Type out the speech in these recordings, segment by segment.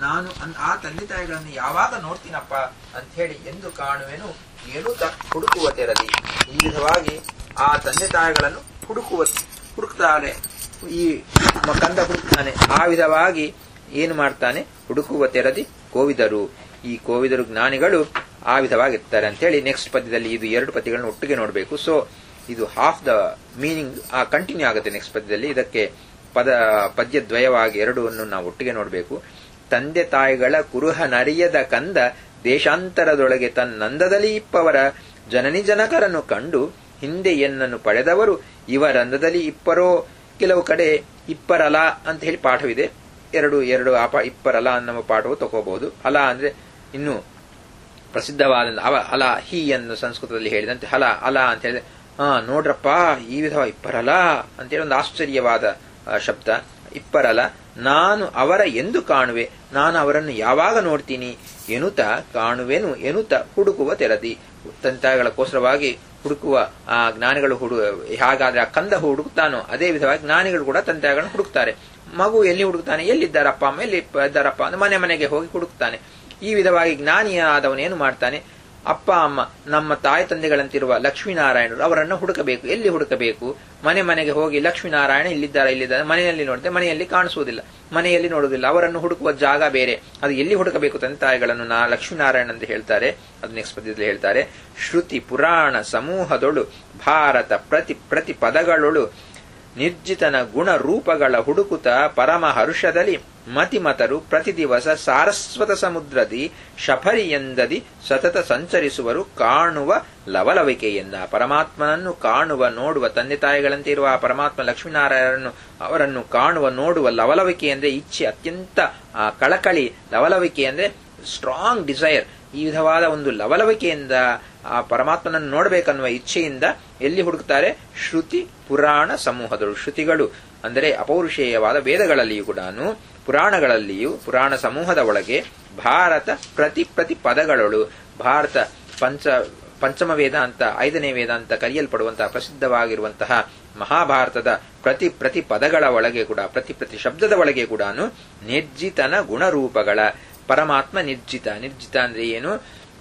ನಾನು ಅನ್- ಆ ತಂದೆ ತಾಯಿಗಳನ್ನು ಯಾವಾಗ ನೋಡ್ತೀನಪ್ಪ ಅಂತ ಹೇಳಿ ಎಂದು ಕಾಣುವೆನು ಎನ್ನುತ್ತ ಹುಡುಕುವ ತೆರದಿ ಈ ವಿಧವಾಗಿ ಆ ತಂದೆ ತಾಯಿಗಳನ್ನು ಹುಡುಕುವ ಹುಡುಕ್ತಾನೆ ಈ ಮ- ಕಂದ ಹುಡುಕ್ತಾನೆ ಆ ವಿಧವಾಗಿ ಏನು ಮಾಡ್ತಾನೆ ಹುಡುಕುವ ತೆರದಿ ಕೋವಿದರು ಈ ಕೋವಿದರು ಜ್ಞಾನಿಗಳು ಆ ವಿಧವಾಗಿರ್ತಾರೆ ಅಂತ ಹೇಳಿ ನೆಕ್ಸ್ಟ್ ಪದ್ಯದಲ್ಲಿ ಇದು ಎರಡು ಪದ್ಯಗಳನ್ನು ಒಟ್ಟಿಗೆ ನೋಡಬೇಕು ಸೊ ಇದು ಹಾಫ್ ದ ಮೀನಿಂಗ್ ಆ ಕಂಟಿನ್ಯೂ ಆಗುತ್ತೆ ನೆಕ್ಸ್ಟ್ ಪದ್ಯದಲ್ಲಿ ಇದಕ್ಕೆ ಪದ ಪದ್ಯದ್ವಯವಾಗಿ ಎರಡನ್ನು ನಾವು ಒಟ್ಟಿಗೆ ನೋಡಬೇಕು ತಂದೆ ತಾಯಿಗಳ ಕುರುಹ ನರಿಯದ ಕಂದ ದೇಶಾಂತರದೊಳಗೆ ತನ್ನಂದದಲ್ಲಿ ಇಪ್ಪವರ ಜನನಿ ಜನಕರನ್ನು ಕಂಡು ಹಿಂದೆ ಎನ್ನನ್ನು ಪಡೆದವರು ಇವರಂದದಲ್ಲಿ ಇಪ್ಪರೋ ಕೆಲವು ಕಡೆ ಇಪ್ಪರಲ ಅಂತ ಹೇಳಿ ಪಾಠವಿದೆ ಎರಡು ಎರಡು ಆ ಪಾ- ಇಪ್ಪರಲ ಅನ್ನುವ ಪಾಠವು ತಗೋಬಹುದು ಅಲ ಅಂದ್ರೆ ಇನ್ನು ಪ್ರಸಿದ್ಧವಾದ ಅವ ಅಲ ಹಿ ಅನ್ನು ಸಂಸ್ಕೃತದಲ್ಲಿ ಹೇಳಿದಂತೆ ಹಲ ಅಲ ಅಂತ ಹೇಳಿದ್ರೆ ಹಾ ನೋಡ್ರಪ್ಪ ಈ ವಿಧವ ಇಪ್ಪರಲ ಅಂತೇಳಿ ಒಂದು ಆಶ್ಚರ್ಯವಾದ ಆ, ಶಬ್ದ ಇಪ್ಪರಲ ನಾನು ಅವರ ಎಂದು ಕಾಣುವೆ ನಾನು ಅವರನ್ನು ಯಾವಾಗ ನೋಡ್ತೀನಿ ಎನುತ ಕಾಣುವೆನು ಎನುತ ಹುಡುಕುವ ತೆರದಿ ತಂತಾಗಳಕ್ಕೋಸ್ಕರವಾಗಿ ಹುಡುಕುವ ಆ ಜ್ಞಾನಿಗಳು ಹುಡು ಹಾಗಾದ್ರೆ ಆ ಕಂದ ಹುಡುಕ್ತಾನೋ ಅದೇ ವಿಧವಾಗಿ ಜ್ಞಾನಿಗಳು ಕೂಡ ತಂತಾಗಳನ್ನು ಹುಡುಕ್ತಾರೆ ಮಗು ಎಲ್ಲಿ ಹುಡುಕ್ತಾನೆ ಎಲ್ಲಿದ್ದಾರಪ್ಪ ಅಮ್ಮ ಎಲ್ಲಿ ಇದ್ದಾರಪ್ಪ ಅಂದ್ರೆ ಮನೆ ಮನೆಗೆ ಹೋಗಿ ಹುಡುಕ್ತಾನೆ ಈ ವಿಧವಾಗಿ ಜ್ಞಾನಿಯಾದವನು ಏನು ಮಾಡ್ತಾನೆ ಅಪ್ಪ ಅಮ್ಮ ನಮ್ಮ ತಾಯಿ ತಂದೆಗಳಂತಿರುವ ಲಕ್ಷ್ಮೀನಾರಾಯಣರು ಅವರನ್ನು ಹುಡುಕಬೇಕು ಎಲ್ಲಿ ಹುಡುಕಬೇಕು ಮನೆ ಮನೆಗೆ ಹೋಗಿ ಲಕ್ಷ್ಮೀನಾರಾಯಣ ಇಲ್ಲಿದ್ದಾರೆ ಇಲ್ಲಿದ್ದಾರೆ ಮನೆಯಲ್ಲಿ ನೋಡಿದ್ರೆ ಮನೆಯಲ್ಲಿ ಕಾಣಿಸುವುದಿಲ್ಲ ಮನೆಯಲ್ಲಿ ನೋಡುವುದಿಲ್ಲ ಅವರನ್ನು ಹುಡುಕುವ ಜಾಗ ಬೇರೆ ಅದು ಎಲ್ಲಿ ಹುಡುಕಬೇಕು ತಂದೆ ತಾಯಿಗಳನ್ನು ನಾ ಲಕ್ಷ್ಮೀನಾರಾಯಣ ಅಂತ ಹೇಳ್ತಾರೆ ಅದು ನೆಕ್ಸ್ಟ್ ಪದ್ಯದಲ್ಲಿ ಹೇಳ್ತಾರೆ ಶ್ರುತಿ ಪುರಾಣ ಸಮೂಹದೊಳು ಭಾರತ ಪ್ರತಿ ಪ್ರತಿ ಪದಗಳೊಳು ನಿರ್ಜಿತನ ಗುಣ ರೂಪಗಳ ಹುಡುಕುತ ಪರಮ ಹರುಷದಲ್ಲಿ ಮತಿಮತರು ಪ್ರತಿ ದಿವಸ ಸಾರಸ್ವತ ಸಮುದ್ರದಿ ಶಫರಿಯೆಂದದಿ ಸತತ ಸಂಚರಿಸುವರು ಕಾಣುವ ಲವಲವಿಕೆಯಿಂದ ಪರಮಾತ್ಮನನ್ನು ಕಾಣುವ ನೋಡುವ ತಂದೆ ತಾಯಿಗಳಂತೆ ಇರುವ ಆ ಪರಮಾತ್ಮ ಲಕ್ಷ್ಮೀನಾರಾಯಣನ್ನು ಅವರನ್ನು ಕಾಣುವ ನೋಡುವ ಲವಲವಿಕೆ ಅಂದ್ರೆ ಇಚ್ಛೆ ಅತ್ಯಂತ ಆ, ಕಳಕಳಿ ಲವಲವಿಕೆ ಅಂದ್ರೆ ಸ್ಟ್ರಾಂಗ್ ಡಿಸೈರ್ ಈ ವಿಧವಾದ ಒಂದು ಲವಲವಿಕೆಯಿಂದ ಆ ಪರಮಾತ್ಮನನ್ನು ನೋಡಬೇಕನ್ನುವ ಇಚ್ಛೆಯಿಂದ ಎಲ್ಲಿ ಹುಡುಕ್ತಾರೆ ಶ್ರುತಿ ಪುರಾಣ ಸಮೂಹದಳು ಶ್ರುತಿಗಳು ಅಂದರೆ ಅಪೌರುಷೇಯವಾದ ವೇದಗಳಲ್ಲಿಯೂ ಕೂಡ ಪುರಾಣಗಳಲ್ಲಿಯೂ ಪುರಾಣ ಸಮೂಹದ ಒಳಗೆ ಭಾರತ ಪ್ರತಿ ಪ್ರತಿ ಪದಗಳಳು ಭಾರತ ಪಂಚ ಪಂಚಮ ವೇದ ಅಂತ ಐದನೇ ವೇದ ಅಂತ ಕರೆಯಲ್ಪಡುವಂತಹ ಪ್ರಸಿದ್ಧವಾಗಿರುವಂತಹ ಮಹಾಭಾರತದ ಪ್ರತಿ ಪ್ರತಿ ಪದಗಳ ಒಳಗೆ ಕೂಡ ಪ್ರತಿ ಪ್ರತಿ ಶಬ್ದದ ಒಳಗೆ ಕೂಡ ನಿರ್ಜಿತನ ಗುಣರೂಪಗಳ ಪರಮಾತ್ಮ ನಿರ್ಜಿತ ನಿರ್ಜಿತ ಅಂದ್ರೆ ಏನು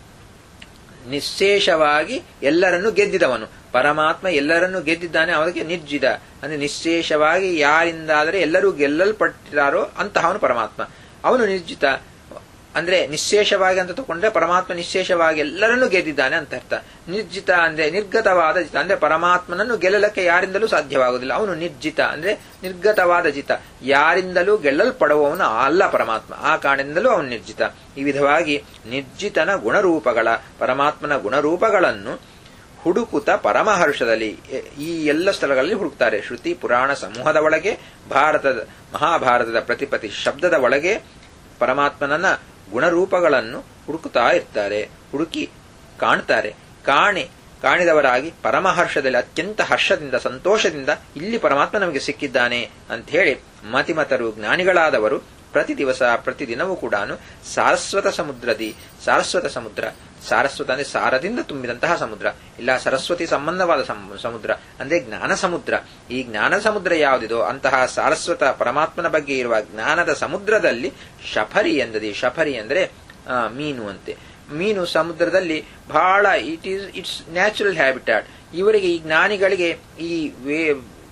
ನಿಶ್ಶೇಷವಾಗಿ ಎಲ್ಲರನ್ನು ಗೆದ್ದಿದವನು ಪರಮಾತ್ಮ ಎಲ್ಲರನ್ನು ಗೆದ್ದಿದ್ದಾನೆ ಅವರಿಗೆ ನಿರ್ಜಿತ ಅಂದ್ರೆ ನಿಶ್ಶೇಷವಾಗಿ ಯಾರಿಂದಾದರೆ ಎಲ್ಲರೂ ಗೆಲ್ಲಲ್ಪಟ್ಟಿರಾರೋ ಅಂತಹವನು ಪರಮಾತ್ಮ ಅವನು ನಿರ್ಜಿತ ಅಂದ್ರೆ ನಿಶ್ಶೇಷವಾಗಿ ಅಂತ ತಗೊಂಡ್ರೆ ಪರಮಾತ್ಮ ನಿಶ್ಶೇಷವಾಗಿ ಎಲ್ಲರನ್ನೂ ಗೆದ್ದಿದ್ದಾನೆ ಅಂತ ಅರ್ಥ ನಿರ್ಜಿತ ಅಂದ್ರೆ ನಿರ್ಗತವಾದ ಜಿತ ಅಂದ್ರೆ ಪರಮಾತ್ಮನನ್ನು ಗೆಲ್ಲಲಕ್ಕೆ ಯಾರಿಂದಲೂ ಸಾಧ್ಯವಾಗುವುದಿಲ್ಲ ಅವನು ನಿರ್ಜಿತ ಅಂದ್ರೆ ನಿರ್ಗತವಾದ ಜಿತ ಯಾರಿಂದಲೂ ಗೆಲ್ಲಲ್ಪಡುವವನು ಅಲ್ಲ ಪರಮಾತ್ಮ ಆ ಕಾರಣದಿಂದಲೂ ಅವನು ನಿರ್ಜಿತ ಈ ವಿಧವಾಗಿ ನಿರ್ಜಿತನ ಗುಣರೂಪಗಳ ಪರಮಾತ್ಮನ ಗುಣರೂಪಗಳನ್ನು ಹುಡುಕುತ್ತ ಪರಮಹರ್ಷದಲ್ಲಿ ಎ- ಈ ಎಲ್ಲ ಸ್ಥಳಗಳಲ್ಲಿ ಹುಡುಕ್ತಾರೆ ಶ್ರುತಿ ಪುರಾಣ ಸಮೂಹದ ಒಳಗೆ ಭಾರತದ ಮಹಾಭಾರತದ ಪ್ರತಿಪತಿ ಶಬ್ದದ ಒಳಗೆ ಪರಮಾತ್ಮನನ್ನ ಗುಣರೂಪಗಳನ್ನು ಹುಡುಕುತ್ತಾ ಇರ್ತಾರೆ ಹುಡುಕಿ ಕಾಣ್ತಾರೆ ಕಾಣೆ ಕಾಣಿದವರಾಗಿ ಪರಮಹರ್ಷದಲ್ಲಿ ಅತ್ಯಂತ ಹರ್ಷದಿಂದ ಸಂತೋಷದಿಂದ ಇಲ್ಲಿ ಪರಮಾತ್ಮ ನಮಗೆ ಸಿಕ್ಕಿದ್ದಾನೆ ಅಂತ ಹೇಳಿ ಮತಿಮತರು ಜ್ಞಾನಿಗಳಾದವರು ಪ್ರತಿ ದಿವಸ ಪ್ರತಿದಿನವೂ ಕೂಡ ಸಾರಸ್ವತ ಸಮುದ್ರದಿ ಸಾರಸ್ವತ ಸಮುದ್ರ ಸಾರಸ್ವತ ಅಂದ್ರೆ ಸಾರದಿಂದ ತುಂಬಿದಂತಹ ಸಮುದ್ರ ಇಲ್ಲ ಸರಸ್ವತಿ ಸಂಬಂಧವಾದ ಸಮ್- ಸಮುದ್ರ ಅಂದ್ರೆ ಜ್ಞಾನ ಸಮುದ್ರ ಈ ಜ್ಞಾನ ಸಮುದ್ರ ಯಾವುದಿದೋ ಅಂತಹ ಸಾರಸ್ವತ ಪರಮಾತ್ಮನ ಬಗ್ಗೆ ಇರುವ ಜ್ಞಾನದ ಸಮುದ್ರದಲ್ಲಿ ಶಫರಿ ಎಂದದಿ ಶಫರಿ ಅಂದ್ರೆ ಆ, ಮೀನು ಅಂತೆ ಮೀನು ಸಮುದ್ರದಲ್ಲಿ ಬಹಳ it is it's natural habitat ಇವರಿಗೆ ಈ ಜ್ಞಾನಿಗಳಿಗೆ ಈ ವೇ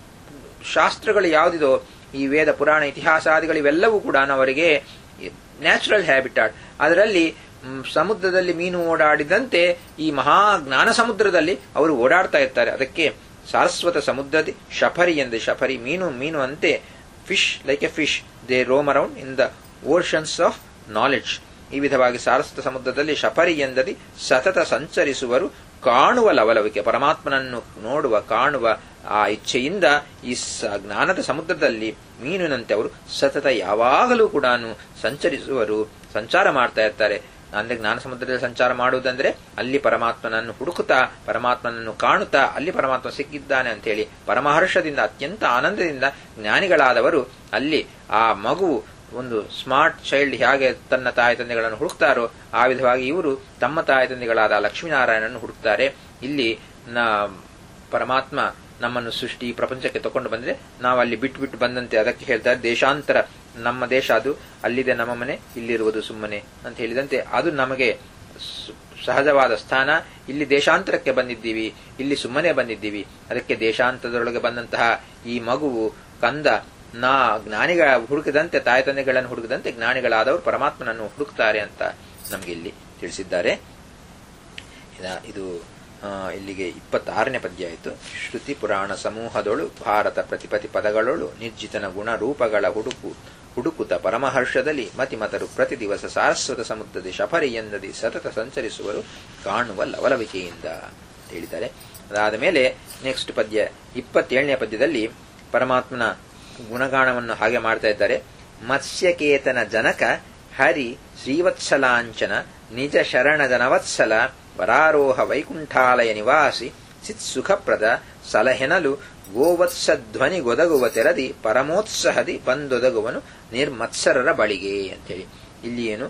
ಶಾಸ್ತ್ರಗಳು ಯಾವುದಿದೋ ಈ ವೇದ ಪುರಾಣ ಇತಿಹಾಸಾದಿಗಳು ಇವೆಲ್ಲವೂ ಕೂಡ ಅವರಿಗೆ ನ್ಯಾಚುರಲ್ ಹ್ಯಾಬಿಟಾಟ್ ಅದರಲ್ಲಿ ಮ್, ಸಮುದ್ರದಲ್ಲಿ ಮೀನು ಓಡಾಡಿದಂತೆ ಈ ಮಹಾ ಜ್ಞಾನ ಸಮುದ್ರದಲ್ಲಿ ಅವರು ಓಡಾಡ್ತಾ ಇರ್ತಾರೆ ಅದಕ್ಕೆ ಸಾರಸ್ವತ ಸಮುದ್ರದಿ ಶಫರಿ ಎಂದೆ ಶಫರಿ ಮೀನು ಮೀನು ಅಂತೆ fish like a fish they roam around in the oceans of knowledge ಈ ವಿಧವಾಗಿ ಸಾರಸ್ವತ ಸಮುದ್ರದಲ್ಲಿ ಶಫರಿ ಎಂದದಿ ಸತತ ಸಂಚರಿಸುವರು ಕಾಣುವ ಲವಲವಿಕೆ ಪರಮಾತ್ಮನನ್ನು ನೋಡುವ ಕಾಣುವ ಆ ಇಚ್ಛೆಯಿಂದ ಈ ಸ- ಜ್ಞಾನದ ಸಮುದ್ರದಲ್ಲಿ ಮೀನಿನಂತೆ ಅವರು ಸತತ ಯಾವಾಗಲೂ ಕೂಡ ಸಂಚರಿಸುವರು ಸಂಚಾರ ಮಾಡ್ತಾ ಇರ್ತಾರೆ ಅಂದ್ರೆ ಜ್ಞಾನ ಸಮುದ್ರದಲ್ಲಿ ಸಂಚಾರ ಮಾಡುವುದಂದ್ರೆ ಅಲ್ಲಿ ಪರಮಾತ್ಮನನ್ನು ಹುಡುಕುತ್ತಾ ಪರಮಾತ್ಮನನ್ನು ಕಾಣುತ್ತಾ ಅಲ್ಲಿ ಪರಮಾತ್ಮ ಸಿಕ್ಕಿದ್ದಾನೆ ಅಂತ ಹೇಳಿ ಪರಮಹರ್ಷದಿಂದ ಅತ್ಯಂತ ಆನಂದದಿಂದ ಜ್ಞಾನಿಗಳಾದವರು ಅಲ್ಲಿ ಆ ಮಗು ಒಂದು ಸ್ಮಾರ್ಟ್ ಚೈಲ್ಡ್ ಹೇಗೆ ತನ್ನ ತಾಯಿ ತಂದೆಗಳನ್ನು ಹುಡುಕ್ತಾರೋ ಆ ವಿಧವಾಗಿ ಇವರು ತಮ್ಮ ತಾಯಿ ತಂದೆಗಳಾದ ಲಕ್ಷ್ಮೀನಾರಾಯಣನ್ನು ಹುಡುಕ್ತಾರೆ ಇಲ್ಲಿ ನ ಪರಮಾತ್ಮ ನಮ್ಮನ್ನು ಸೃಷ್ಟಿ ಪ್ರಪಂಚಕ್ಕೆ ತಕೊಂಡು ಬಂದ್ರೆ ನಾವು ಅಲ್ಲಿ ಬಿಟ್ಟು ಬಿಟ್ಟು ಬಂದಂತೆ ಅದಕ್ಕೆ ಹೇಳ್ತಾರೆ ದೇಶಾಂತರ ನಮ್ಮ ದೇಶ ಅದು ಅಲ್ಲಿದೆ ನಮ್ಮ ಮನೆ ಇಲ್ಲಿರುವುದು ಸುಮ್ಮನೆ ಅಂತ ಹೇಳಿದಂತೆ ಅದು ನಮಗೆ ಸ- ಸಹಜವಾದ ಸ್ಥಾನ ಇಲ್ಲಿ ದೇಶಾಂತರಕ್ಕೆ ಬಂದಿದ್ದೀವಿ ಇಲ್ಲಿ ಸುಮ್ಮನೆ ಬಂದಿದ್ದೀವಿ ಅದಕ್ಕೆ ದೇಶಾಂತರದೊಳಗೆ ಬಂದಂತಹ ಈ ಮಗುವು ಕಂದ ನಾ ಜ್ಞಾನಿಗಳ ಹುಡುಕದಂತೆ ತಾಯಿ ತಂದೆಗಳನ್ನು ಹುಡುಕದಂತೆ ಜ್ಞಾನಿಗಳಾದವರು ಪರಮಾತ್ಮನನ್ನು ಹುಡುಕ್ತಾರೆ ಅಂತ ನಮಗೆ ಇಲ್ಲಿ ತಿಳಿಸಿದ್ದಾರೆ ಇದ- ಇದು ಆ, ಇಲ್ಲಿಗೆ ಇಪ್ಪತ್ತಾರನೇ ಪದ್ಯ ಆಯಿತು ಶ್ರುತಿ ಪುರಾಣ ಸಮೂಹದೊಳು ಭಾರತ ಪ್ರತಿಪತಿ ಪದಗಳೊಳು ನಿರ್ಜಿತನ ಗುಣ ರೂಪಗಳ ಹುಡುಕು ಹುಡುಕುತ ಪರಮಹರ್ಷದಲ್ಲಿ ಮತಿಮತರು ಪ್ರತಿ ದಿವಸ ಸಾರಸ್ವತ ಸಮುದ್ರದಿ ಶಫರಿ ಎಂದದಿ ಸತತ ಸಂಚರಿಸುವರು ಕಾಣುವ ಲವಲವಿಕೆಯಿಂದ ಅಂತ ಹೇಳಿದ್ದಾರೆ ಅದಾದ ಮೇಲೆ ನೆಕ್ಸ್ಟ್ ಪದ್ಯ ಇಪ್ಪತ್ತೇಳನೇ ಪದ್ಯದಲ್ಲಿ ಪರಮಾತ್ಮನ ಗುಣಗಾನವನ್ನು ಹಾಗೆ ಮಾಡ್ತಾ ಇದ್ದಾರೆ ಮತ್ಸ್ಯಕೇತನ ಜನಕ ಹರಿ ಶ್ರೀವತ್ಸಲಾಂಚನ ನಿಜ ಶರಣ ಜನವತ್ಸಲ ವರಾರೋಹ ವೈಕುಂಠಾಲಯ ನಿವಾಸಿ ಚಿತ್ ಸುಖಪ್ರದ ಸಲಹೆನಲು ಗೋವತ್ಸ ಧ್ವನಿ ಗೊದಗುವ ತೆರದಿ ಪರಮೋತ್ಸಾಹದಿ ಬಂದೊದಗುವನು ನಿರ್ಮತ್ಸರರ ಬಳಿಗೆ ಅಂತೇಳಿ ಇಲ್ಲಿ ಏನು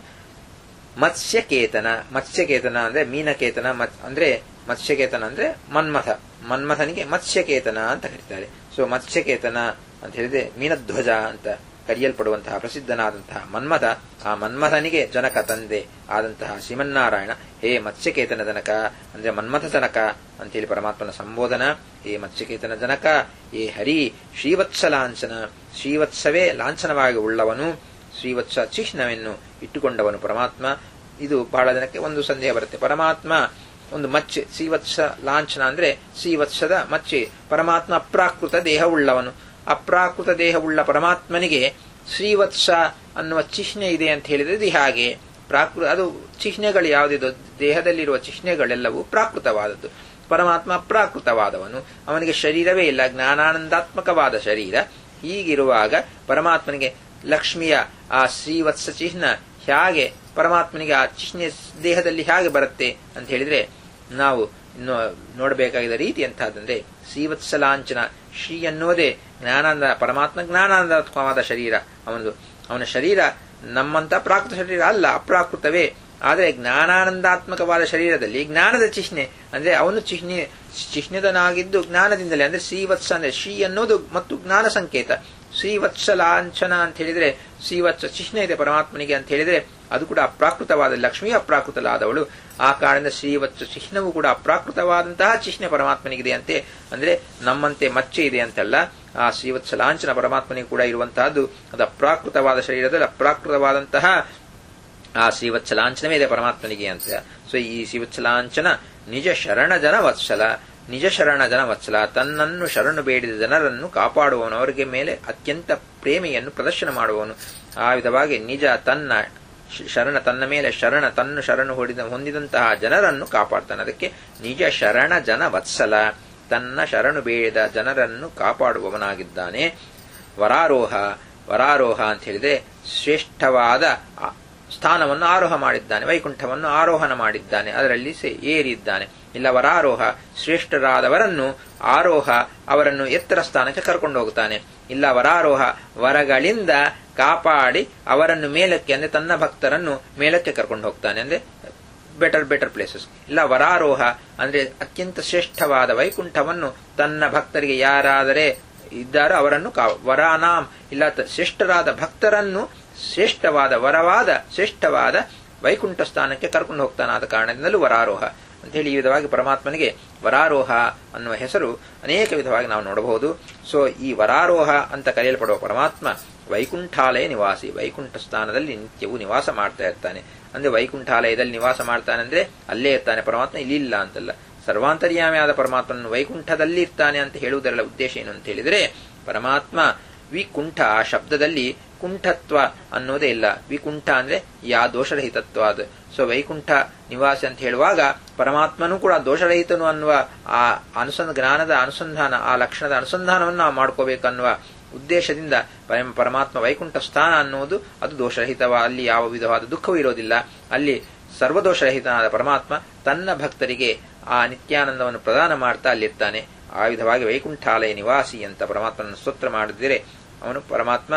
ಮತ್ಸ್ಯಕೇತನ ಮತ್ಸ್ಯಕೇತನ ಅಂದ್ರೆ ಮೀನಕೇತನ ಮತ್ ಅಂದ್ರೆ ಮತ್ಸ್ಯಕೇತನ ಅಂದ್ರೆ ಮನ್ಮಥ ಮನ್ಮಥನಿಗೆ ಮತ್ಸ್ಯಕೇತನ ಅಂತ ಕರೀತಾರೆ ಸೊ ಮತ್ಸ್ಯಕೇತನ ಅಂತ ಹೇಳಿದ್ರೆ ಮೀನಧ್ವಜ ಅಂತ ಕರೆಯಲ್ಪಡುವಂತಹ ಪ್ರಸಿದ್ಧನಾದಂತಹ ಮನ್ಮಥ ಆ ಮನ್ಮಥನಿಗೆ ಜನಕ ತಂದೆ ಆದಂತಹ ಶ್ರೀಮನ್ನಾರಾಯಣ ಹೇ ಮತ್ಸ್ಯಕೇತನ ಜನಕ ಅಂದ್ರೆ ಮನ್ಮಥ ಜನಕ ಅಂತೇಳಿ ಪರಮಾತ್ಮನ ಸಂಬೋಧನ ಹೇ ಮತ್ಸ್ಯಕೇತನ ಜನಕ ಹೇ ಹರಿ ಶ್ರೀವತ್ಸ ಲಾಂಛನ ಶ್ರೀವತ್ಸವೇ ಲಾಂಛನವಾಗಿ ಉಳ್ಳವನು ಶ್ರೀವತ್ಸ ಚಿಹ್ನವನ್ನು ಇಟ್ಟುಕೊಂಡವನು ಪರಮಾತ್ಮ ಇದು ಬಹಳ ಜನಕ್ಕೆ ಒಂದು ಸಂದೇಹ ಬರುತ್ತೆ ಪರಮಾತ್ಮ ಒಂದು ಮಚ್ಚೆ ಶ್ರೀವತ್ಸ ಲಾಂಛನ ಅಂದ್ರೆ ಶ್ರೀವತ್ಸದ ಮಚ್ಚೆ ಪರಮಾತ್ಮ ಅಪ್ರಾಕೃತ ದೇಹವುಳ್ಳವನು ಅಪ್ರಾಕೃತ ದೇಹವುಳ್ಳ ಪರಮಾತ್ಮನಿಗೆ ಶ್ರೀವತ್ಸ ಅನ್ನುವ ಚಿಹ್ನೆ ಇದೆ ಅಂತ ಹೇಳಿದ್ರೆ ಇದು ಹಾಗೆ ಪ್ರಾಕೃತ ಅದು ಚಿಹ್ನೆಗಳು ಯಾವುದಿದೋ ದೇಹದಲ್ಲಿರುವ ಚಿಹ್ನೆಗಳೆಲ್ಲವೂ ಪ್ರಾಕೃತವಾದದ್ದು ಪರಮಾತ್ಮ ಅಪ್ರಾಕೃತವಾದವನು ಅವನಿಗೆ ಶರೀರವೇ ಇಲ್ಲ ಜ್ಞಾನಾನಂದಾತ್ಮಕವಾದ ಶರೀರ ಹೀಗಿರುವಾಗ ಪರಮಾತ್ಮನಿಗೆ ಲಕ್ಷ್ಮಿಯ ಆ ಶ್ರೀವತ್ಸ ಚಿಹ್ನ ಹೇಗೆ ಪರಮಾತ್ಮನಿಗೆ ಆ ಚಿಹ್ನೆ ದೇಹದಲ್ಲಿ ಹೇಗೆ ಬರುತ್ತೆ ಅಂತ ಹೇಳಿದ್ರೆ ನಾವು ಇನ್ನು ನೋಡಬೇಕಾಗಿದ್ದ ರೀತಿ ಎಂತಹದಂದ್ರೆ ಶ್ರೀವತ್ಸಲಾಂಚನ ಶ್ರೀ ಅನ್ನುವುದೇ ಜ್ಞಾನಾನಂದ ಪರಮಾತ್ಮ ಜ್ಞಾನಾನಂದಾತ್ಮಕವಾದ ಶರೀರ ಅವನದು ಅವನ ಶರೀರ ನಮ್ಮಂತ ಪ್ರಾಕೃತ ಶರೀರ ಅಲ್ಲ ಅಪ್ರಾಕೃತವೇ ಆದರೆ ಜ್ಞಾನಾನಂದಾತ್ಮಕವಾದ ಶರೀರದಲ್ಲಿ ಜ್ಞಾನದ ಚಿಹ್ನೆ ಅಂದ್ರೆ ಅವನು ಚಿಹ್ನೆ ಚಿಹ್ನಿತನಾಗಿದ್ದು ಜ್ಞಾನದಿಂದಲೇ ಅಂದ್ರೆ ಶ್ರೀವತ್ಸ ಅಂದ್ರೆ ಶ್ರೀ ಅನ್ನೋದು ಮತ್ತು ಜ್ಞಾನ ಸಂಕೇತ ಶ್ರೀವತ್ಸ ಲಾಂಛನ ಅಂತ ಹೇಳಿದ್ರೆ ಶ್ರೀವತ್ಸ ಚಿಹ್ನೆ ಇದೆ ಪರಮಾತ್ಮನಿಗೆ ಅಂತ ಹೇಳಿದ್ರೆ ಅದು ಕೂಡ ಅಪ್ರಾಕೃತವಾದ ಲಕ್ಷ್ಮಿ ಅಪ್ರಾಕೃತಲಾದವಳು ಆ ಕಾರಣದಿಂದ ಶ್ರೀವತ್ಸ ಚಿಹ್ನವು ಕೂಡ ಅಪ್ರಾಕೃತವಾದಂತಹ ಚಿಹ್ನೆ ಪರಮಾತ್ಮನಿಗಿದೆ ಅಂತೆ ಅಂದ್ರೆ ನಮ್ಮಂತೆ ಮಚ್ಚೆ ಇದೆ ಅಂತಲ್ಲ ಆ ಶ್ರೀವತ್ಸ ಲಾಂಛನ ಪರಮಾತ್ಮನಿಗೆ ಕೂಡ ಇರುವಂತಹದ್ದು ಅದು ಅಪ್ರಾಕೃತವಾದ ಶರೀರದಲ್ಲಿ ಅಪ್ರಾಕೃತವಾದಂತಹ ಆ ಶ್ರೀವತ್ಸಲಾಂಚನವೇ ಇದೆ ಪರಮಾತ್ಮನಿಗೆ ಅಂತ ಸೊ ಈ ಶ್ರೀವತ್ಸಲಾಂಚನ ನಿಜ ಶರಣ ಜನ ವತ್ಸಲ ನಿಜ ಶರಣ ಜನ ವತ್ಸಲ ತನ್ನನ್ನು ಶರಣು ಬೇಡಿದ ಜನರನ್ನು ಕಾಪಾಡುವವನು ಅವರಿಗೆ ಮೇಲೆ ಅತ್ಯಂತ ಪ್ರೇಮಿಯನ್ನು ಪ್ರದರ್ಶನ ಮಾಡುವವನು ಆ ವಿಧವಾಗಿ ನಿಜ ತನ್ನ ಶರಣ ತನ್ನ ಮೇಲೆ ಶರಣ ತನ್ನ ಶರಣು ಹೊಡಿದ ಹೊಂದಿದಂತಹ ಜನರನ್ನು ಕಾಪಾಡ್ತಾನೆ ಅದಕ್ಕೆ ನಿಜ ಶರಣ ಜನ ವತ್ಸಲ ತನ್ನ ಶರಣು ಬೇಡಿದ ಜನರನ್ನು ಕಾಪಾಡುವವನಾಗಿದ್ದಾನೆ ವರಾರೋಹ ವರಾರೋಹ ಅಂತ ಹೇಳಿದ್ರೆ ಶ್ರೇಷ್ಠವಾದ ಸ್ಥಾನವನ್ನು ಆರೋಹ ಮಾಡಿದ್ದಾನೆ ವೈಕುಂಠವನ್ನು ಆರೋಹಣ ಮಾಡಿದ್ದಾನೆ ಅದರಲ್ಲಿ ಏರಿದ್ದಾನೆ ಇಲ್ಲ ವರಾರೋಹ ಶ್ರೇಷ್ಠರಾದವರನ್ನು ಆರೋಹ ಅವರನ್ನು ಎತ್ತರ ಸ್ಥಾನಕ್ಕೆ ಕರ್ಕೊಂಡು ಹೋಗುತ್ತಾನೆ ಇಲ್ಲ ವರಾರೋಹ ವರಗಳಿಂದ ಕಾಪಾಡಿ ಅವರನ್ನು ಮೇಲಕ್ಕೆ ಅಂದ್ರೆ ತನ್ನ ಭಕ್ತರನ್ನು ಮೇಲಕ್ಕೆ ಕರ್ಕೊಂಡು ಹೋಗ್ತಾನೆ ಅಂದ್ರೆ ಬೆಟರ್ ಬೆಟರ್ ಪ್ಲೇಸಸ್ ಇಲ್ಲ ವರಾರೋಹ ಅಂದ್ರೆ ಅತ್ಯಂತ ಶ್ರೇಷ್ಠವಾದ ವೈಕುಂಠವನ್ನು ತನ್ನ ಭಕ್ತರಿಗೆ ಯಾರಾದರೆ ಇದ್ದಾರೋ ಅವರನ್ನು ವರಾನಾಂ ಇಲ್ಲ ಶ್ರೇಷ್ಠರಾದ ಭಕ್ತರನ್ನು ಶ್ರೇಷ್ಠವಾದ ವರವಾದ ಶ್ರೇಷ್ಠವಾದ ವೈಕುಂಠ ಸ್ಥಾನಕ್ಕೆ ಕರ್ಕೊಂಡು ಹೋಗ್ತಾನಾದ ಕಾರಣದಿಂದಲೂ ವರಾರೋಹ ಅಂತ ಹೇಳಿ ಈ ವಿಧವಾಗಿ ಪರಮಾತ್ಮನಿಗೆ ವರಾರೋಹ ಅನ್ನುವ ಹೆಸರು ಅನೇಕ ವಿಧವಾಗಿ ನಾವು ನೋಡಬಹುದು ಸೊ ಈ ವರಾರೋಹ ಅಂತ ಕರೆಯಲ್ಪಡುವ ಪರಮಾತ್ಮ ವೈಕುಂಠಾಲಯ ನಿವಾಸಿ ವೈಕುಂಠ ಸ್ಥಾನದಲ್ಲಿ ನಿತ್ಯವೂ ನಿವಾಸ ಮಾಡ್ತಾ ಇರ್ತಾನೆ ಅಂದ್ರೆ ವೈಕುಂಠಾಲಯದಲ್ಲಿ ನಿವಾಸ ಮಾಡ್ತಾನೆ ಅಂದ್ರೆ ಅಲ್ಲೇ ಇರ್ತಾನೆ ಪರಮಾತ್ಮ ಇಲ್ಲಿ ಇಲ್ಲ ಅಂತಲ್ಲ ಸರ್ವಾಂತರ್ಯಾಮಿಯಾದ ಪರಮಾತ್ಮನು ವೈಕುಂಠದಲ್ಲಿ ಇರ್ತಾನೆ ಅಂತ ಹೇಳುವುದರ ಉದ್ದೇಶ ಏನು ಅಂತ ಹೇಳಿದರೆ ಪರಮಾತ್ಮ ವಿಕುಂಠ ಆ ಶಬ್ದದಲ್ಲಿ ಕುಂಠತ್ವ ಅನ್ನೋದೇ ಇಲ್ಲ ವಿಕುಂಠ ಅಂದ್ರೆ ಯಾ ದೋಷರಹಿತತ್ವ ಅದು ಸೊ ವೈಕುಂಠ ನಿವಾಸ ಅಂತ ಹೇಳುವಾಗ ಪರಮಾತ್ಮನೂ ಕೂಡ ದೋಷರಹಿತನು ಅನ್ನುವ ಆ ಅನುಸಂಧ ಜ್ಞಾನದ ಅನುಸಂಧಾನ ಆ ಲಕ್ಷಣದ ಅನುಸಂಧಾನವನ್ನು ನಾವು ಮಾಡ್ಕೋಬೇಕನ್ನುವ ಉದ್ದೇಶದಿಂದ ಪರಮಾತ್ಮ ವೈಕುಂಠ ಸ್ಥಾನ ಅನ್ನುವುದು ಅದು ದೋಷರಹಿತವ ಅಲ್ಲಿ ಯಾವ ವಿಧವಾದ ದುಃಖವೂ ಇರೋದಿಲ್ಲ ಅಲ್ಲಿ ಸರ್ವದೋಷರಹಿತನಾದ ಪರಮಾತ್ಮ ತನ್ನ ಭಕ್ತರಿಗೆ ಆ ನಿತ್ಯಾನಂದವನ್ನು ಪ್ರದಾನ ಮಾಡ್ತಾ ಅಲ್ಲಿರ್ತಾನೆ ಆ ವಿಧವಾಗಿ ವೈಕುಂಠಾಲಯ ನಿವಾಸಿ ಅಂತ ಪರಮಾತ್ಮನನ್ನು ಸ್ತೋತ್ರ ಮಾಡಿದರೆ ಅವನು ಪರಮಾತ್ಮ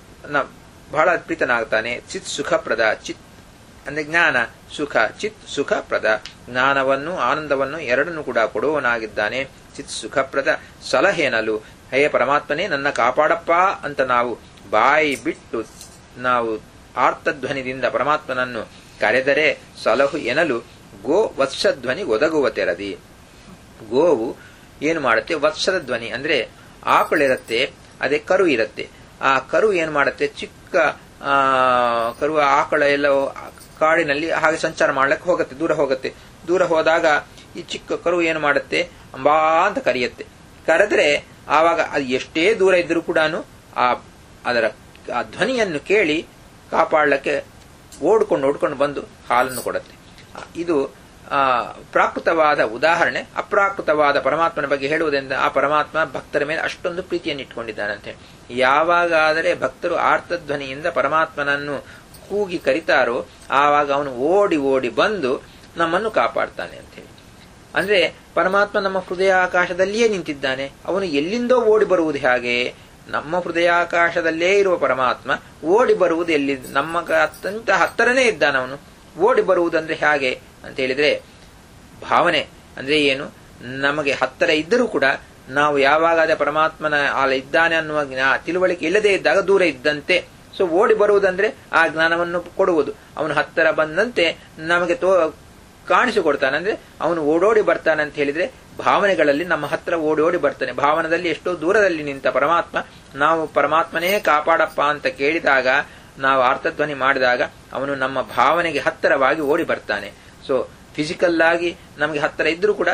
ಬಹಳ ಪ್ರೀತನಾಗ್ತಾನೆ ಚಿತ್ ಸುಖಪ್ರದ ಚಿತ್ ಅಂದ್ರೆ ಜ್ಞಾನ ಸುಖ ಚಿತ್ ಸುಖಪ್ರದ ಜ್ಞಾನವನ್ನು ಆನಂದವನ್ನು ಎರಡನ್ನು ಕೂಡ ಕೊಡುವವನಾಗಿದ್ದಾನೆ ಚಿತ್ ಸುಖಪ್ರದ ಸಲಹೆನಲು ಹೇ ಪರಮಾತ್ಮನೇ ನನ್ನ ಕಾಪಾಡಪ್ಪ ಅಂತ ನಾವು ಬಾಯಿ ಬಿಟ್ಟು ನಾವು ಆರ್ತಧ್ವನಿದಿಂದ ಪರಮಾತ್ಮನನ್ನು ಕರೆದರೆ ಸಲಹು ಎನಲು ಗೋ ವತ್ಸಧ್ವನಿ ಒದಗುವ ತೆರದಿ ಗೋವು ಏನು ಮಾಡುತ್ತೆ ವತ್ಸದ ಧ್ವನಿ ಅಂದ್ರೆ ಆಕಳಿರತ್ತೆ ಅದೇ ಕರು ಇರುತ್ತೆ ಆ ಕರು ಏನು ಮಾಡುತ್ತೆ ಚಿಕ್ಕ ಆ ಕರು ಆಕಳ ಎಲ್ಲ ಕಾಡಿನಲ್ಲಿ ಹಾಗೆ ಸಂಚಾರ ಮಾಡ್ಲಿಕ್ಕೆ ಹೋಗುತ್ತೆ ದೂರ ಹೋಗುತ್ತೆ ದೂರ ಹೋದಾಗ ಈ ಚಿಕ್ಕ ಕರು ಏನು ಮಾಡುತ್ತೆ ಅಂಬಾ ಅಂತ ಕರೆಯುತ್ತೆ ಕರೆದ್ರೆ ಆವಾಗ ಅದು ಎಷ್ಟೇ ದೂರ ಇದ್ರೂ ಕೂಡ ಆ ಅದರ ಆ ಧ್ವನಿಯನ್ನು ಕೇಳಿ ಕಾಪಾಡಲಿಕ್ಕೆ ಓಡ್ಕೊಂಡು ಓಡ್ಕೊಂಡು ಬಂದು ಹಾಲನ್ನು ಕೊಡುತ್ತೆ ಇದು ಆ ಪ್ರಾಕೃತವಾದ ಉದಾಹರಣೆ ಅಪ್ರಾಕೃತವಾದ ಪರಮಾತ್ಮನ ಬಗ್ಗೆ ಹೇಳುವುದರಿಂದ ಆ ಪರಮಾತ್ಮ ಭಕ್ತರ ಮೇಲೆ ಅಷ್ಟೊಂದು ಪ್ರೀತಿಯನ್ನು ಇಟ್ಕೊಂಡಿದ್ದಾನಂತೆ ಯಾವಾಗಾದರೆ ಭಕ್ತರು ಆರ್ತಧ್ವನಿಯಿಂದ ಪರಮಾತ್ಮನನ್ನು ಕೂಗಿ ಕರಿತಾರೋ ಆವಾಗ ಅವನು ಓಡಿ ಓಡಿ ಬಂದು ನಮ್ಮನ್ನು ಕಾಪಾಡ್ತಾನೆ ಅಂತ ಹೇಳಿ ಅಂದ್ರೆ ಪರಮಾತ್ಮ ನಮ್ಮ ಹೃದಯಾಕಾಶದಲ್ಲಿಯೇ ನಿಂತಿದ್ದಾನೆ ಅವನು ಎಲ್ಲಿಂದೋ ಓಡಿ ಬರುವುದು ಹಾಗೆ ನಮ್ಮ ಹೃದಯಾಕಾಶದಲ್ಲೇ ಇರುವ ಪರಮಾತ್ಮ ಓಡಿ ಬರುವುದು ಎಲ್ಲಿ ನಮ್ಮ ಅತ್ಯಂತ ಹತ್ತರನೇ ಇದ್ದಾನ ಅವನು ಓಡಿ ಬರುವುದಂದ್ರೆ ಹೇಗೆ ಅಂತ ಹೇಳಿದ್ರೆ ಭಾವನೆ ಅಂದ್ರೆ ಏನು ನಮಗೆ ಹತ್ತಿರ ಇದ್ದರೂ ಕೂಡ ನಾವು ಯಾವಾಗ ಪರಮಾತ್ಮನ ಆಲ ಇದ್ದಾನೆ ಅನ್ನುವ ಜ್ಞಾ ತಿಳುವಳಿಕೆ ಇಲ್ಲದೆ ಇದ್ದಾಗ ದೂರ ಇದ್ದಂತೆ ಸೊ ಓಡಿ ಬರುವುದಂದ್ರೆ ಆ ಜ್ಞಾನವನ್ನು ಕೊಡುವುದು ಅವನು ಹತ್ತಿರ ಬಂದಂತೆ ನಮಗೆ ತೋ ಕಾಣಿಸಿಕೊಡ್ತಾನೆ ಅಂದ್ರೆ ಅವನು ಓಡೋಡಿ ಬರ್ತಾನೆ ಅಂತ ಹೇಳಿದ್ರೆ ಭಾವನೆಗಳಲ್ಲಿ ನಮ್ಮ ಹತ್ರ ಓಡಿ ಓಡಿ ಬರ್ತಾನೆ ಭಾವನದಲ್ಲಿ ಎಷ್ಟೋ ದೂರದಲ್ಲಿ ನಿಂತ ಪರಮಾತ್ಮ ನಾವು ಪರಮಾತ್ಮನೇ ಕಾಪಾಡಪ್ಪ ಅಂತ ಕೇಳಿದಾಗ ನಾವು ಅರ್ಥಧ್ವನಿ ಮಾಡಿದಾಗ ಅವನು ನಮ್ಮ ಭಾವನೆಗೆ ಹತ್ತಿರವಾಗಿ ಓಡಿ ಬರ್ತಾನೆ ಸೊ ಫಿಸಿಕಲ್ ಆಗಿ ನಮಗೆ ಹತ್ತಿರ ಇದ್ರೂ ಕೂಡ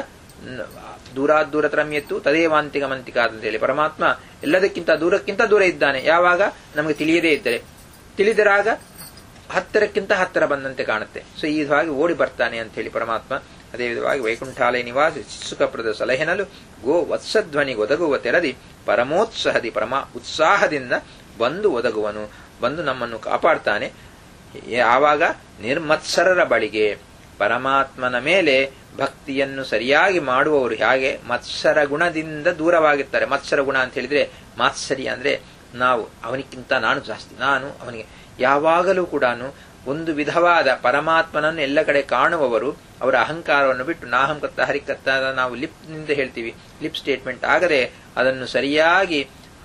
ದೂರಾದೂರ ರಮ್ಯತ್ತು ತದೇವಾಂತಿಕ ಮಂತಿಕ ಅಂತ ಹೇಳಿ ಪರಮಾತ್ಮ ಎಲ್ಲದಕ್ಕಿಂತ ದೂರಕ್ಕಿಂತ ದೂರ ಇದ್ದಾನೆ ಯಾವಾಗ ನಮಗೆ ತಿಳಿಯದೇ ಇದ್ದರೆ ತಿಳಿದರಾಗ ಹತ್ತಿರಕ್ಕಿಂತ ಹತ್ತಿರ ಬಂದಂತೆ ಕಾಣುತ್ತೆ ಸೊ ಈ ವಿಧವಾಗಿ ಓಡಿ ಬರ್ತಾನೆ ಅಂತ ಹೇಳಿ ಪರಮಾತ್ಮ ಅದೇ ವಿಧವಾಗಿ ವೈಕುಂಠಾಲಯ ನಿವಾಸಿ ಸುಖಪ್ರದ ಸಲಹೆನಲು ಗೋ ವತ್ಸಧ್ವನಿ ಒದಗುವ ತೆರದಿ ಪರಮೋತ್ಸಾಹದಿ ಪರಮ ಉತ್ಸಾಹದಿಂದ ಬಂದು ಒದಗುವನು ಬಂದು ನಮ್ಮನ್ನು ಕಾಪಾಡ್ತಾನೆ ಯಾವಾಗ ನಿರ್ಮತ್ಸರರ ಬಳಿಗೆ ಪರಮಾತ್ಮನ ಮೇಲೆ ಭಕ್ತಿಯನ್ನು ಸರಿಯಾಗಿ ಮಾಡುವವರು ಹೇಗೆ ಮತ್ಸರ ಗುಣದಿಂದ ದೂರವಾಗಿರ್ತಾರೆ ಮತ್ಸರ ಗುಣ ಅಂತ ಹೇಳಿದ್ರೆ ಮಾತ್ಸರ್ಯ ಅಂದ್ರೆ ನಾವು ಅವನಿಗಿಂತ ನಾನು ಜಾಸ್ತಿ ನಾನು ಅವನಿಗೆ ಯಾವಾಗಲೂ ಕೂಡ ಒಂದು ವಿಧವಾದ ಪರಮಾತ್ಮನನ್ನು ಎಲ್ಲ ಕಡೆ ಕಾಣುವವರು ಅವರ ಅಹಂಕಾರವನ್ನು ಬಿಟ್ಟು ನಾಹಂಕತ್ತ ಹರಿಕತ್ತ ನಾವು ಲಿಪ್ನಿಂದ ಹೇಳ್ತೀವಿ ಲಿಪ್ ಸ್ಟೇಟ್ಮೆಂಟ್ ಆಗದೆ ಅದನ್ನು ಸರಿಯಾಗಿ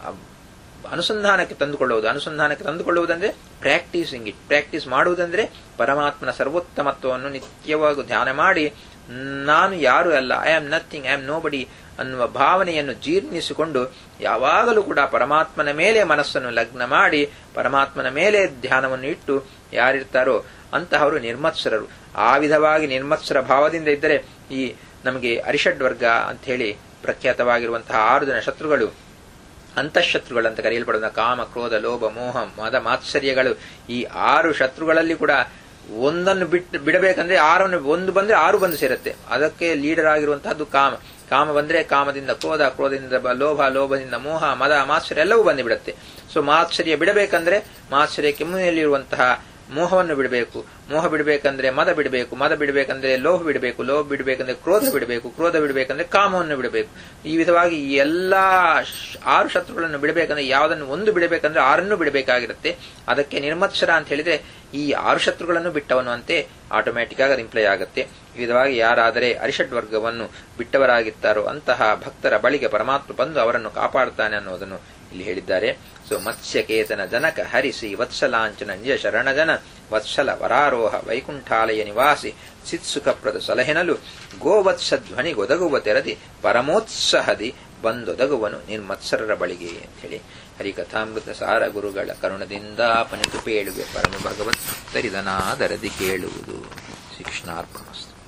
ಅನುಸಂಧಾನಕ್ಕೆ ತಂದುಕೊಳ್ಳುವುದು ಅನುಸಂಧಾನಕ್ಕೆ ತಂದುಕೊಳ್ಳುವುದಂದ್ರೆ ಪ್ರಾಕ್ಟೀಸಿಂಗ್ ಇಟ್ ಪ್ರಾಕ್ಟೀಸ್ ಮಾಡುವುದಂದ್ರೆ ಪರಮಾತ್ಮನ ಸರ್ವೋತ್ತಮತ್ವವನ್ನು ನಿತ್ಯವಾಗಿ ಧ್ಯಾನ ಮಾಡಿ ನಾನು ಯಾರು ಅಲ್ಲ I am nothing I am nobody ಅನ್ನುವ ಭಾವನೆಯನ್ನು ಜೀರ್ಣಿಸಿಕೊಂಡು ಯಾವಾಗಲೂ ಕೂಡ ಪರಮಾತ್ಮನ ಮೇಲೆ ಮನಸ್ಸನ್ನು ಲಗ್ನ ಮಾಡಿ ಪರಮಾತ್ಮನ ಮೇಲೆ ಧ್ಯಾನವನ್ನು ಇಟ್ಟು ಯಾರಿರ್ತಾರೋ ಅಂತಹವರು ನಿರ್ಮತ್ಸರರು ಆ ವಿಧವಾಗಿ ನಿರ್ಮತ್ಸರ ಭಾವದಿಂದ ಇದ್ದರೆ ಈ ನಮಗೆ ಅರಿಷಡ್ ವರ್ಗ ಅಂತ ಹೇಳಿ ಪ್ರಖ್ಯಾತವಾಗಿರುವಂತಹ ಆರು ಜನ ಶತ್ರುಗಳು ಅಂತಃಶತ್ರುಗಳಂತ ಕರೆಯಲ್ಪಡುವ ಕಾಮ ಕ್ರೋಧ ಲೋಭ ಮೋಹ ಮದ ಮಾತ್ಸರ್ಯಗಳು ಈ ಆರು ಶತ್ರುಗಳಲ್ಲಿ ಕೂಡ ಒಂದನ್ನು ಬಿಟ್ಟು ಬಿಡಬೇಕಂದ್ರೆ ಆರನ್ನು ಒಂದು ಬಂದ್ರೆ ಆರು ಬಂದು ಸೇರುತ್ತೆ ಅದಕ್ಕೆ ಲೀಡರ್ ಆಗಿರುವಂತಹದ್ದು ಕಾಮ ಕಾಮ ಬಂದ್ರೆ ಕಾಮದಿಂದ ಕ್ರೋಧ ಕ್ರೋಧದಿಂದ ಲೋಭ ಲೋಭದಿಂದ ಮೋಹ ಮದ ಮಾತ್ಸರ್ಯ ಎಲ್ಲವೂ ಬಂದು ಬಿಡುತ್ತೆ ಸೊ ಮಾತ್ಸರ್ಯ ಬಿಡಬೇಕಂದ್ರೆ ಮಾತ್ಸರ್ಯಕ್ಕೆ ಮುನ್ನೆಲೆಯಿರುವಂತಹ ಮೋಹವನ್ನು ಬಿಡಬೇಕು ಮೋಹ ಬಿಡಬೇಕಂದ್ರೆ ಮದ ಬಿಡಬೇಕು ಮದ ಬಿಡಬೇಕಂದ್ರೆ ಲೋಹ ಬಿಡಬೇಕು ಲೋಹ ಬಿಡಬೇಕಂದ್ರೆ ಕ್ರೋಧ ಬಿಡಬೇಕು ಕ್ರೋಧ ಬಿಡಬೇಕಂದ್ರೆ ಕಾಮವನ್ನು ಬಿಡಬೇಕು ಈ ವಿಧವಾಗಿ ಈ ಎಲ್ಲಾ ಆರು ಶತ್ರುಗಳನ್ನು ಬಿಡಬೇಕಂದ್ರೆ ಯಾವುದನ್ನು ಒಂದು ಬಿಡಬೇಕಂದ್ರೆ ಆರನ್ನು ಬಿಡಬೇಕಾಗಿರುತ್ತೆ ಅದಕ್ಕೆ ನಿರ್ಮತ್ಸರ ಅಂತ ಹೇಳಿದ್ರೆ ಈ ಆರು ಶತ್ರುಗಳನ್ನು ಬಿಟ್ಟವನು ಅಂತೆ ಆಟೋಮ್ಯಾಟಿಕ್ ಆಗಿ ರಿಂಪ್ಲೈ ಆಗುತ್ತೆ ಈ ವಿಧವಾಗಿ ಯಾರಾದರೆ ಅರಿಷಡ್ ವರ್ಗವನ್ನು ಬಿಟ್ಟವರಾಗಿದ್ದಾರೋ ಅಂತಹ ಭಕ್ತರ ಬಳಿಗೆ ಪರಮಾತ್ಮ ಬಂದು ಅವರನ್ನು ಕಾಪಾಡುತ್ತಾನೆ ಅನ್ನೋದನ್ನು ಇಲ್ಲಿ ಹೇಳಿದ್ದಾರೆ ಸೊ ಮತ್ಸ್ಯಕೇತನ ಜನಕ ಹರಿಸಿ ವತ್ಸಲಾಂಚನ ನಿಜ ಶರಣಜನ ವತ್ಸಲ ವರಾರೋಹ ವೈಕುಂಠಾಲಯ ನಿವಾಸಿ ಸಿತ್ಸುಖಪ್ರದ ಸಲಹೆನಲು ಗೋವತ್ಸ ಧ್ವನಿಗೊದಗುವ ತೆರದಿ ಪರಮೋತ್ಸಾಹದಿ ಬಂದೊದಗುವನು ನಿರ್ಮತ್ಸರರ ಬಳಿಗೆ ಅಂತ ಹೇಳಿ ಹರಿಕಥಾಮೃತ ಸಾರ ಗುರುಗಳ ಕರುಣದಿಂದ ಪನಿತು ಪೇಳುವೆ ಪರಮ ಭಗವತ್ ತರಿದನಾದರದಿ ಕೇಳುವುದು ಶ್ರೀಕೃಷ್ಣಾರ್ಪಣಸ್ತು